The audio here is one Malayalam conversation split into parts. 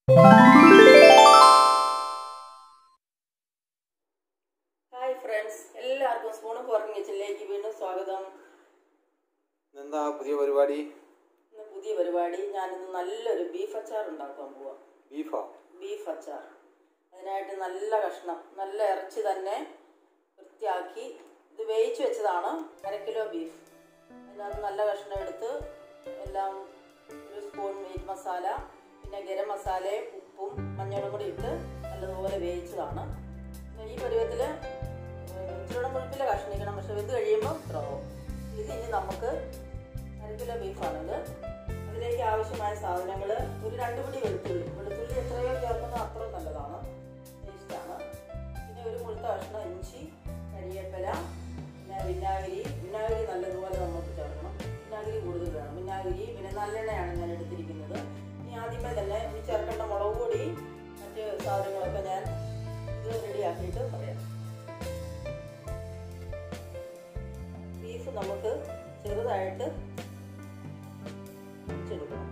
ഹായ് ഫ്രണ്ട്സ് എല്ലാവർക്കും സ്പൂണും ഫോർക്കിംഗ് കിച്ചണിലേക്ക് വീണ്ടും സ്വാഗതം എന്താ പുതിയ പരിപാടി ഇന്ന് പുതിയ പരിപാടി ഞാനിന്ന് നല്ലൊരു ബീഫ് അച്ചാർ ഉണ്ടാക്കാൻ പോവാം ബീഫാ ബീഫ് അച്ചാർ അതിനായിട്ട് നല്ല കഷ്ണം നല്ല ഇറച്ചി തന്നെ വൃത്തിയാക്കി ഇത് വേവിച്ച് വെച്ചതാണ് അര കിലോ ബീഫ് അതിനകത്ത് നല്ല കഷ്ണം എടുത്ത് എല്ലാം ഒരു സ്പൂൺ മീറ്റ് മസാല പിന്നെ ഗരം മസാലയും ഉപ്പും മഞ്ഞളും കൂടി ഇട്ട് നല്ലതുപോലെ വേവിച്ചതാണ് പിന്നെ ഈ പരുവത്തിൽ ഇച്ചിരി മുഴുപ്പിലെ കഷ്ണിക്കണം പക്ഷെ വെന്ത് കഴിയുമ്പോൾ ഇത്ര ആവും ഇത് ഇനി നമുക്ക് അര കിലോ ബീഫാണിത് അതിലേക്ക് ആവശ്യമായ സാധനങ്ങൾ ഒരു രണ്ട് പിടി വെളുത്തുള്ളി വെളുത്തുള്ളി എത്രയോ ചേർക്കുന്നത് അത്ര നല്ലതാണ് ടേസ്റ്റാണ് പിന്നെ ഒരു മുഴുത്ത കഷ്ണം ഇഞ്ചി കരിയേപ്പില പിന്നെ വിനാഗിരി വിനാഗിരി നല്ലതുപോലെ നമുക്ക് ചേർക്കണം വിനാഗിരി കൂടുതൽ വേണം വിനാഗിരി പിന്നെ നല്ലെണ്ണയാണ് ഞാൻ എടുത്തിരിക്കുന്നത് ഇനി ആദ്യമേ തന്നെ ഈ ചേർക്കേണ്ട മുളക് പൊടി മറ്റ് സാധനങ്ങളൊക്കെ ഞാൻ ഇത് റെഡിയാക്കിയിട്ട് പറയാം ബീഫ് നമുക്ക് ചെറുതായിട്ട് മുറിച്ചെടുക്കണം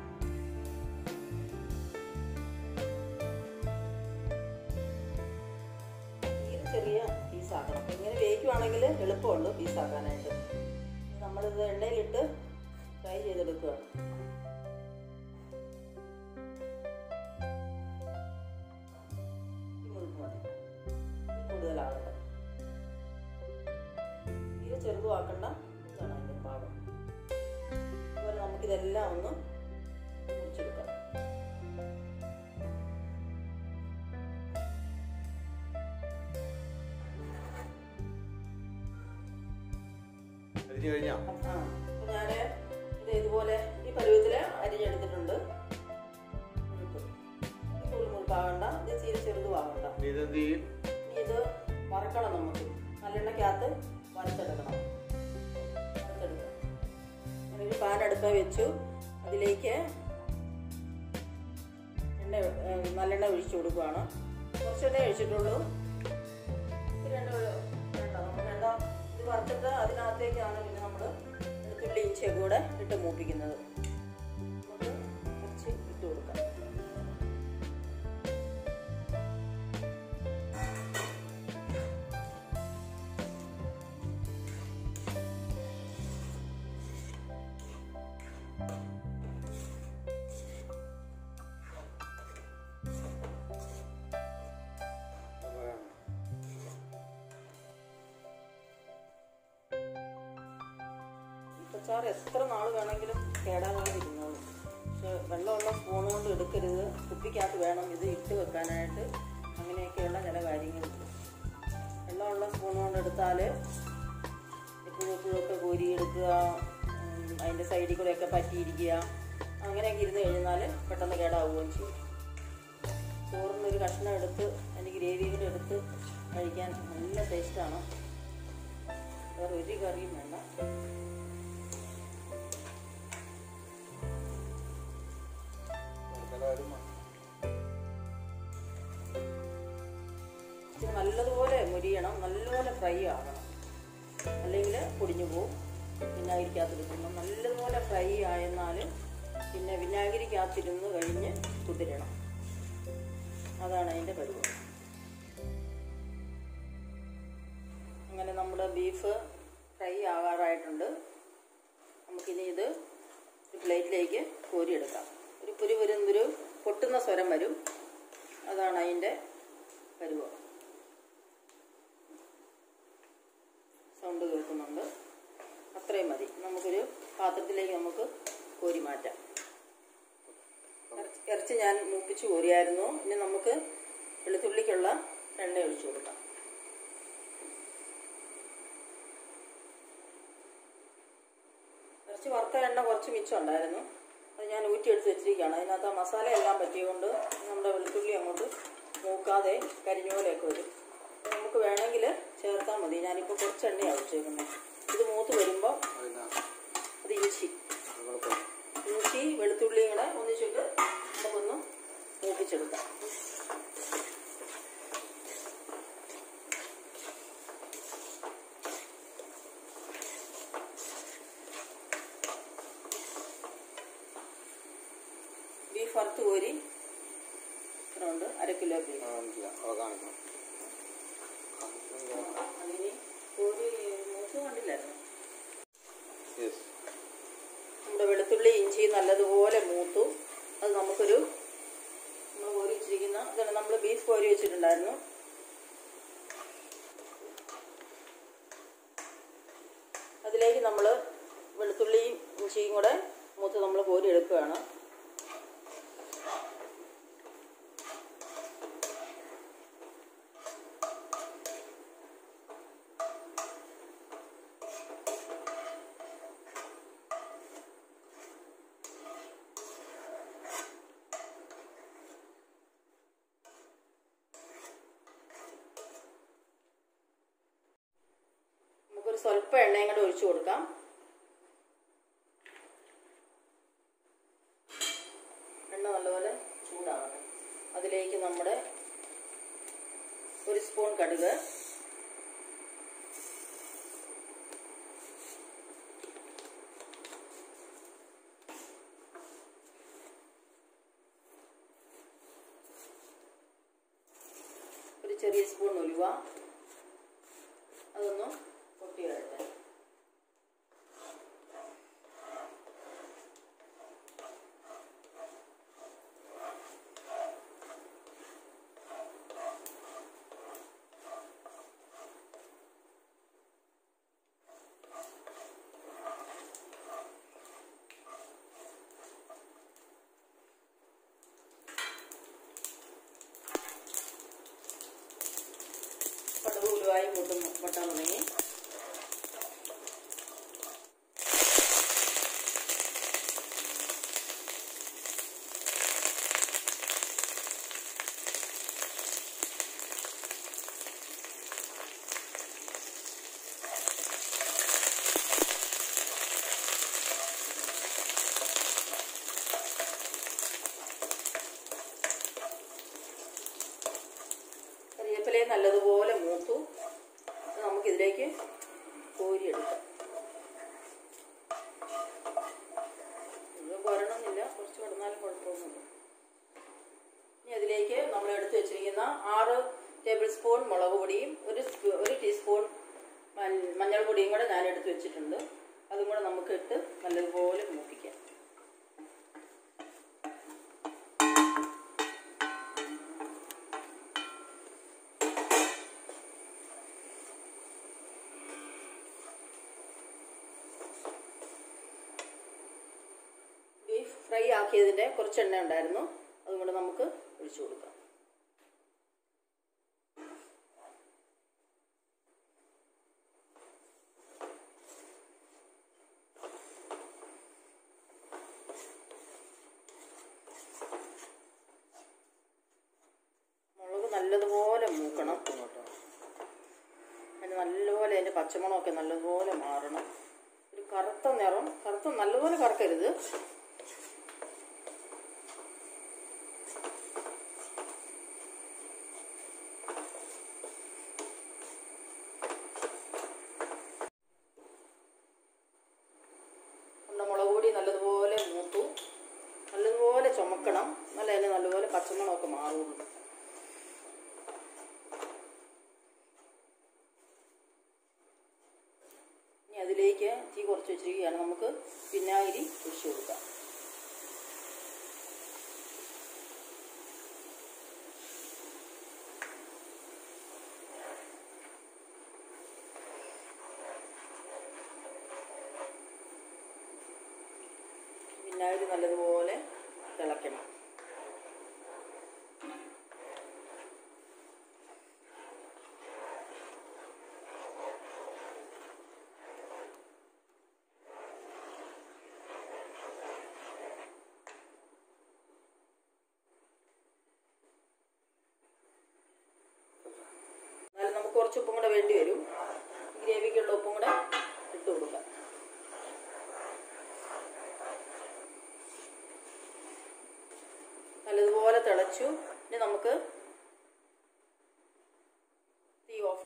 തീരെ ചെറിയ പീസാക്കണം ഇങ്ങനെ വേവിക്കുവാണെങ്കിൽ എളുപ്പമുണ്ട് പീസാക്കാനായിട്ട് നമ്മളിത് എണ്ണയിലിട്ട് ഫ്രൈ ചെയ്തെടുക്കുക കൂടുതലാകണ്ട തീരെ ചെറുതും ആക്കണ്ട ഇതാണ് അതിൻ്റെ പാകം അതുപോലെ നമുക്കിതെല്ലാം ഒന്ന് മുറിച്ചെടുക്കാം അരിഞ്ഞു കഴിഞ്ഞാ ആ അപ്പോൾ ഞാൻ ഇത് ഇതുപോലെ ഈ പരുവത്തിൽ അരിഞ്ഞെടുത്തിട്ടുണ്ട് മുഴുപ്പ് ഈ കൂടുതൽ മുഴുപ്പാകണ്ട ഇത് തീരെ ചെറുതുമാകണ്ട നീ ഇതെന്ത് ചെയ്യും ഇനി ഇത് വറക്കണം നമുക്ക് നല്ലെണ്ണയ്ക്കകത്ത് വറുത്തെടുക്കണം വറുത്തെടുക്കണം ഞാനൊരു പാൻ അടുപ്പ വെച്ചു അതിലേക്ക് എണ്ണ ഏ, നല്ലെണ്ണ ഒഴിച്ചു കൊടുക്കുകയാണ് കുറച്ചെണ്ണ ഒഴിച്ചിട്ടുള്ളൂ ഒരു എണ്ണ ഒഴി- വേണ്ട നമുക്ക് എണ്ണ ഇത് വറുത്തിട്ട് അതിനകത്തേക്കാണ് പിന്നെ നമ്മൾ വെളുത്തുള്ളി ഇഞ്ചിയൊക്കെ കൂടെ ഇട്ട് മൂപ്പിക്കുന്നത് നമുക്ക് കുറച്ച് ഇട്ട് കൊടുക്കാം ഇപ്പച്ചാറ് എത്ര നാൾ വേണമെങ്കിലും കേടാകാതെ ഇരുന്നോളൂ പക്ഷെ വെള്ളമുള്ള സ്പൂൺ കൊണ്ട് എടുക്കരുത് കുപ്പിക്കകത്ത് വേണം ഇത് ഇട്ട് വെക്കാനായിട്ട് അങ്ങനെയൊക്കെയുള്ള ചില കാര്യങ്ങളുണ്ട് വെള്ളമുള്ള സ്പൂൺ കൊണ്ട് എടുത്താൽ എപ്പോഴും എപ്പോഴും ഒക്കെ കോരിയെടുക്കുക ഉം, അതിൻ്റെ സൈഡിൽ കൂടെയൊക്കെ പറ്റിയിരിക്കുക അങ്ങനെയൊക്കെ ഇരുന്ന് കഴിഞ്ഞാൽ പെട്ടെന്ന് കേടാവുകയും ചെയ്യും ചോറിന് ഒരു കഷ്ണം എടുത്ത് അതിൻ്റെ ഗ്രേവി കൂടെ എടുത്ത് കഴിക്കാൻ നല്ല ടേസ്റ്റാണ് വേറെ ഒരു കറിയും വേണ്ട ഇച്ചിരി നല്ലതുപോലെ മുരിയണം നല്ലതുപോലെ ഫ്രൈ ആകണം അല്ലെങ്കിൽ പൊടിഞ്ഞു പോവും വിനാഗിരിക്കകത്തിരിക്കുമ്പോൾ നല്ലതുപോലെ ഫ്രൈ ആയെന്നാൽ പിന്നെ വിനാഗിരിക്കകത്തിരുന്ന് കഴിഞ്ഞ് കുതിരണം അതാണ് അതിൻ്റെ പരിപാടി അങ്ങനെ നമ്മുടെ ബീഫ് ഫ്രൈ ആകാറായിട്ടുണ്ട് നമുക്കിനി ഇത് ഒരു പ്ലേറ്റിലേക്ക് കോരിയെടുക്കാം ഒരു പുരി വരുന്നൊരു പൊട്ടുന്ന സ്വരം വരും അതാണ് അതിൻ്റെ പരുവം സൗണ്ട് കേൾക്കുന്നുണ്ട് അത്രയും മതി നമുക്കൊരു പാത്രത്തിലേക്ക് നമുക്ക് കോരി മാറ്റാം ഇറച്ചി- ഇറച്ചി ഞാൻ മൂപ്പിച്ച് കോരിയായിരുന്നു ഇനി നമുക്ക് വെളുത്തുള്ളിക്കുള്ള എണ്ണ ഒഴിച്ചു കൊടുക്കാം ഇറച്ചി വറുത്ത എണ്ണ കുറച്ച് മിച്ചം ഉണ്ടായിരുന്നു അത് ഞാൻ ഊറ്റിയെടുത്ത് വെച്ചിരിക്കുകയാണ് അതിനകത്ത് ആ മസാല എല്ലാം പറ്റിയതുകൊണ്ട് നമ്മുടെ വെളുത്തുള്ളി അങ്ങോട്ട് മൂക്കാതെ കരിഞ്ഞ പോലെയൊക്കെ വരും അപ്പോൾ നമുക്ക് വേണമെങ്കിൽ ചേർത്താൽ മതി ഞാനിപ്പോൾ കുറച്ച് എണ്ണയാണ് ഒഴിച്ചേക്കുന്നത് ഇത് മൂത്ത് വരുമ്പോൾ അത് ഇഞ്ചി ഇഞ്ചി വെളുത്തുള്ളിയും കൂടെ ഒന്നിച്ചിട്ട് നമുക്കൊന്ന് മൂപ്പിച്ചെടുക്കാം ബീഫ് വറുത്ത് കോരി എടുക്കുന്നുണ്ട് അര കിലോ ബീഫ് കാണിക്കാം അത് കാണിക്കണം അതിന് ഒരു മൂത്ത് കണ്ടില്ലായിരുന്നു യെസ് നമ്മുടെ വെളുത്തുള്ളി ഇഞ്ചി നല്ലതുപോലെ മൂത്തു അത് നമുക്കൊരു നമ്മൾ കോരി വെച്ചിരിക്കുന്ന ഇതാണ് നമ്മൾ ബീഫ് കോരി വെച്ചിട്ടുണ്ടായിരുന്നു അതിലേക്ക് നമ്മൾ വെളുത്തുള്ളിയും ഇഞ്ചിയും കൂടെ മൂത്ത് നമ്മൾ കോരി എടുക്കുകയാണ് നമുക്കൊരു സ്വല്പം എണ്ണയും കൂടെ ഒഴിച്ചു കൊടുക്കാം എണ്ണ നല്ലപോലെ ചൂടാവണം അതിലേക്ക് നമ്മുടെ ഒരു സ്പൂൺ കടുക് ഒരു ചെറിയ സ്പൂൺ ഉലുവ അതൊന്ന് പൊട്ടി വരട്ടെ കടുക് ഉലുവായി മുട്ടും പൊട്ടാൻ തുടങ്ങി കരിവേപ്പിലയും നല്ലതുപോലെ മൂത്തു അത് നമുക്കിതിലേക്ക് കോരിയെടുക്കാം മുഴുവൻ കോരണമെന്നില്ല കുറച്ച് കിടന്നാലും കുഴപ്പമൊന്നുമില്ല ഇനി അതിലേക്ക് നമ്മൾ എടുത്തു വെച്ചിരിക്കുന്ന ആറ് ടേബിൾ സ്പൂൺ മുളക് പൊടിയും ഒരു സ്പൂ- ഒരു ടീസ്പൂൺ മഞ്ഞ- മഞ്ഞൾപ്പൊടിയും കൂടെ ഞാൻ എടുത്തു വെച്ചിട്ടുണ്ട് അതും കൂടെ നമുക്ക് ഇട്ട് നല്ലതുപോലെ മൂപ്പിക്കാം ബീഫ് ഫ്രൈ ആക്കിയതിൻ്റെ കുറച്ച് എണ്ണ ഉണ്ടായിരുന്നു അതും കൂടെ നമുക്ക് ഒഴിച്ചു കൊടുക്കാം മുളക് നല്ലതുപോലെ മൂക്കണം അതിന് നല്ലപോലെ അതിൻ്റെ പച്ചമണമൊക്കെ നല്ലതുപോലെ മാറണം ഒരു കറുത്ത നിറം കറുത്ത നല്ലപോലെ കറക്കരുത് നമ്മുടെ മുളക് പൊടി നല്ലതുപോലെ മൂത്തു നല്ലതുപോലെ ചുമക്കണം നല്ല അതിന് നല്ലപോലെ പച്ചമണമൊക്കെ മാറുള്ളൂ ഇനി അതിലേക്ക് തീ കുറച്ച് വെച്ചിരിക്കുകയാണ് നമുക്ക് വിനാഗിരി ഒഴിച്ചു കൊടുക്കാം വിനാഗിരി നല്ലതുപോലെ തിളയ്ക്കണം എന്നാലും നമുക്ക് കുറച്ച് ഉപ്പും കൂടെ വേണ്ടി വരും ഗ്രേവിക്കുള്ള ഉപ്പും കൂടെ ഇട്ട് കൊടുക്കാം നല്ലതുപോലെ തിളച്ചു ഇനി നമുക്ക് തീ ഓഫ്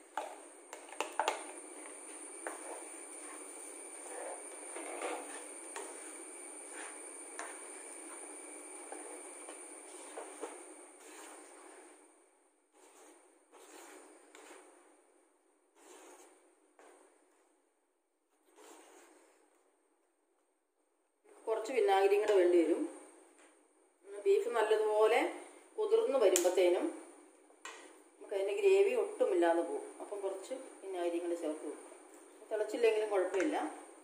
കുറച്ച് വിനാഗിരിയും കൂടെ വേണ്ടി വരും ബീഫ് നല്ലതുപോലെ കുതിർന്ന് വരുമ്പോഴത്തേനും നമുക്ക് അതിൻ്റെ ഗ്രേവി ഒട്ടുമില്ലാതെ പോകും അപ്പം കുറച്ച് വിനാഗിരിയും കൂടെ ചേർത്ത് കൊടുക്കും തിളച്ചില്ലെങ്കിലും കുഴപ്പമില്ല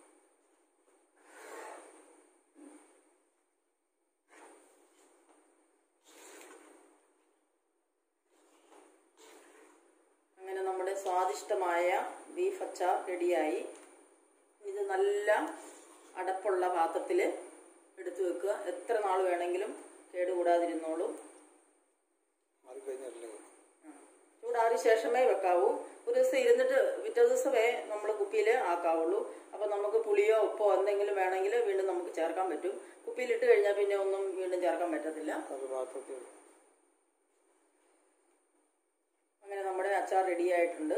അങ്ങനെ നമ്മുടെ സ്വാദിഷ്ടമായ ബീഫ് അച്ചാർ റെഡിയായി ഇത് നല്ല അടപ്പുള്ള പാത്രത്തിൽ എടുത്തു വെക്കുക എത്ര നാൾ വേണമെങ്കിലും കേടുകൂടാതിരുന്നോളൂ മാറിക്കഴിഞ്ഞല്ലേ ചൂടാറിയ ശേഷമേ വെക്കാവൂ ഒരു ദിവസം ഇരുന്നിട്ട് പിറ്റേ ദിവസമേ നമ്മൾ കുപ്പിയിൽ ആക്കാവുള്ളൂ അപ്പോൾ നമുക്ക് പുളിയോ ഉപ്പോ എന്തെങ്കിലും വേണമെങ്കിൽ വീണ്ടും നമുക്ക് ചേർക്കാൻ പറ്റും കുപ്പിയിലിട്ട് കഴിഞ്ഞാൽ പിന്നെ ഒന്നും വീണ്ടും ചേർക്കാൻ പറ്റത്തില്ല അത് പാത്രത്തിൽ അങ്ങനെ നമ്മുടെ അച്ചാർ റെഡി ആയിട്ടുണ്ട്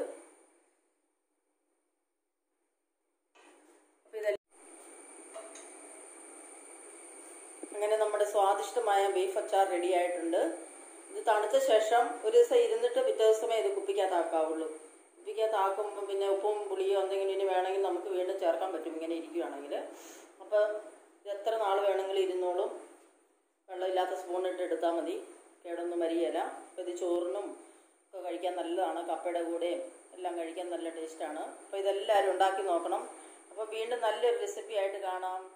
അപ്പോൾ ഇതെല്ലാം അങ്ങനെ നമ്മുടെ സ്വാദിഷ്ടമായ ബീഫ് അച്ചാർ റെഡി ആയിട്ടുണ്ട് ഇത് തണുത്ത ശേഷം ഒരു ദിവസം ഇരുന്നിട്ട് പിറ്റേ ദിവസമേ ഇത് കുപ്പിക്കകത്താക്കാവുള്ളൂ കുപ്പിക്കകത്താക്കുമ്പോൾ പിന്നെ ഉപ്പും പുളിയോ എന്തെങ്കിലും ഇനി വേണമെങ്കിൽ നമുക്ക് വീണ്ടും ചേർക്കാൻ പറ്റും ഇങ്ങനെ ഇരിക്കുകയാണെങ്കിൽ അപ്പോൾ ഇത് എത്ര നാൾ വേണമെങ്കിലും ഇരുന്നോളും വെള്ളമില്ലാത്ത സ്പൂണിട്ട് എടുത്താൽ മതി കേടൊന്നും വരികയില്ല അപ്പോൾ ഇത് ചോറിനും ഒക്കെ കഴിക്കാൻ നല്ലതാണ് കപ്പയുടെ കൂടെയും എല്ലാം കഴിക്കാൻ നല്ല ടേസ്റ്റാണ് അപ്പോൾ ഇതെല്ലാവരും ഉണ്ടാക്കി നോക്കണം അപ്പോൾ വീണ്ടും നല്ലൊരു റെസിപ്പി ആയിട്ട് കാണാം